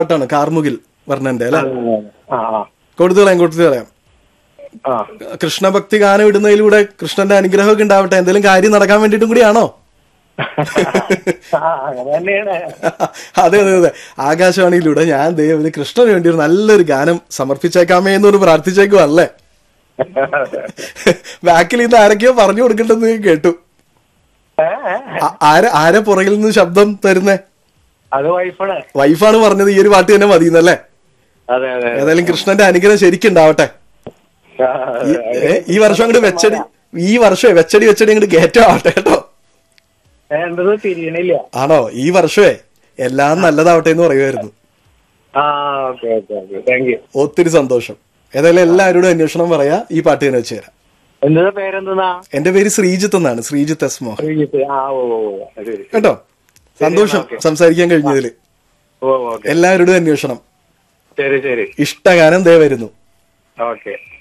പാട്ടാണ് കാർമുകിൽ വർണ്ണന്റെ അല്ലെ ആ ആ കൊടുത്തു കളയാം കൊടുത്തു കളയാം ആ കൃഷ്ണഭക്തി ഗാനം ഇടുന്നതിലൂടെ കൃഷ്ണന്റെ അനുഗ്രഹമൊക്കെ ഉണ്ടാവട്ടെ എന്തെങ്കിലും കാര്യം നടക്കാൻ വേണ്ടിയിട്ടും കൂടിയാണോ ആ, അങ്ങനെ തന്നെയാണ് അതെ അതെ അതെ ആകാശവാണിയിലൂടെ ഞാൻ ദൈവം കൃഷ്ണന് വേണ്ടി ഒരു നല്ലൊരു ഗാനം സമർപ്പിച്ചേക്കാമേ എന്നൊരു പ്രാർത്ഥിച്ചേക്കും അല്ലേ ബാക്കിൽ ഇന്ന് ആരൊക്കെയോ പറഞ്ഞു കൊടുക്കണ്ടെന്ന് ഞാൻ കേട്ടു ഏ, ഏ, ആ- ആര ആരെ പുറകിൽ നിന്ന് ശബ്ദം തരുന്നേ അത് വൈഫാണ് വൈഫാണ് പറഞ്ഞത് ഈ ഒരു പാട്ട് തന്നെ മതിയെന്നല്ലേ അതെ അതെ ഏതായാലും കൃഷ്ണന്റെ അനുഗ്രഹം ശരിക്കും ഉണ്ടാവട്ടെ ആ, ഈ ഏ, ഈ വർഷം അങ്ങോട്ട് വെച്ചടി ഈ വർഷമേ വെച്ചടി വെച്ചടി അങ്ങോട്ട് കയറ്റം ആവട്ടെ കേട്ടോ ഏ, എന്തത് തിരിയണില്ല ആണോ ഈ വർഷമേ എല്ലാം നല്ലതാവട്ടെ എന്ന് പറയുമായിരുന്നു ആ okay okay okay thank you ഒത്തിരി സന്തോഷം ഏതായാലും എല്ലാവരോടും അന്വേഷണം പറയാ ഈ പാട്ട് തന്നെ വെച്ച് തരാം എന്താ പേരെന്തെന്നാ എന്റെ പേര് ശ്രീജിത്ത് എന്നാണ് ശ്രീജിത്ത് എസ് മോഹൻ ശ്രീജിത്ത് ആ ഓ ഓ ഓ, ശരി കേട്ടോ സന്തോഷം സംസാരിക്കാൻ കഴിഞ്ഞതില് ഓ ഓക്കെ എല്ലാവരോടും അന്വേഷണം ശരി ശരി ഇഷ്ടഗാനം ദേ വരുന്നു ഓക്കെ